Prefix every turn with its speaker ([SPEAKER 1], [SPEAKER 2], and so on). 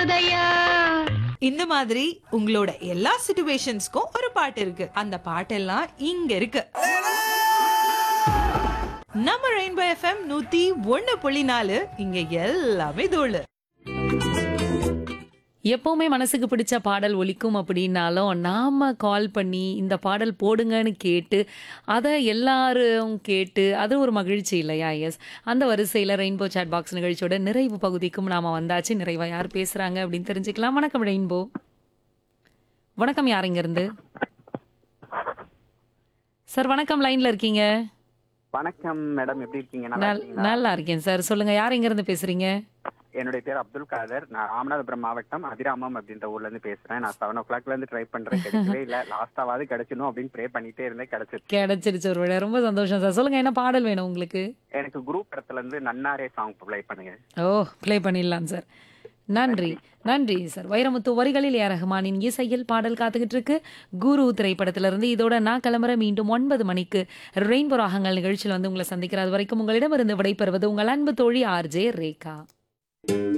[SPEAKER 1] போதையா
[SPEAKER 2] இந்த மாதிரி உங்களோட எல்லா சிச்சுவேஷன்ஸ்க்கும் ஒரு பாட்டு இருக்கு அந்த பாட்டெல்லாம் இங்க இருக்கு நம்ம ரெயின்போ எஃப்எம் நூத்தி ஒண்ணு புள்ளி நாலு இங்க எல்லாமே தோழு
[SPEAKER 3] எப்பவுமே மனசுக்கு பிடிச்ச பாடல் ஒலிக்கும் அப்படின்னாலும் நாம கால் பண்ணி இந்த பாடல் போடுங்கன்னு கேட்டு அதை எல்லாரும் கேட்டு அது ஒரு மகிழ்ச்சி இல்லையா எஸ் அந்த வரிசையில் ரெயின்போ சாட் பாக்ஸ் நிகழ்ச்சியோட நிறைவு பகுதிக்கும் நாம வந்தாச்சு நிறைவா யார் பேசுறாங்க அப்படின்னு தெரிஞ்சுக்கலாம் வணக்கம் ரெயின்போ வணக்கம் யார் இங்க இருந்து சார் வணக்கம் லைன்ல இருக்கீங்க
[SPEAKER 4] வணக்கம் மேடம் எப்படி இருக்கீங்க நல்லா
[SPEAKER 3] நல்-
[SPEAKER 4] இருக்கீங்களா
[SPEAKER 3] நல்லா இருக்கேன் சார் சொல்லுங்க யார் இங்க இருந்து பேசுறீங்க
[SPEAKER 4] என்னுடைய பேர் அப்துல் காதர் நான் ராமநாதபுரம் மாவட்டம் அதிராமம் அப்படின்ற ஊர்ல இருந்து பேசுறேன் நான் செவன் ஓ கிளாக்ல இருந்து ட்ரை பண்றேன் கிடைக்கவே இல்ல லாஸ்டாவது கிடைச்சணும் அப்படின்னு ப்ரே பண்ணிட்டே இருந்தேன் கிடைச்சிருச்சு
[SPEAKER 3] கிடைச்சிருச்சு ஒரு வேளை ரொம்ப சந்தோஷம் சார் சொல்லுங்க என்ன பாடல் வேணும் உங்களுக்கு
[SPEAKER 4] எனக்கு குரூப் இடத்துல இருந்து நன்னாரே சாங் ப்ளே பண்ணுங்க
[SPEAKER 3] ஓ ப்ளே பண்ணிடலாம் சார் நன்றி நன்றி சார் வைரமுத்து வரிகளில் ஏ ரஹ்மானின் இசையில் பாடல் காத்துக்கிட்டு இருக்கு குரு திரைப்படத்திலிருந்து இதோட நான் கிளம்புற மீண்டும் ஒன்பது மணிக்கு ரெயின்போ ராகங்கள் நிகழ்ச்சியில் வந்து உங்களை சந்திக்கிறது வரைக்கும் உங்களிடமிருந்து விடைபெறுவது உங்கள் அன்பு தோழி ஆர்ஜே ரேகா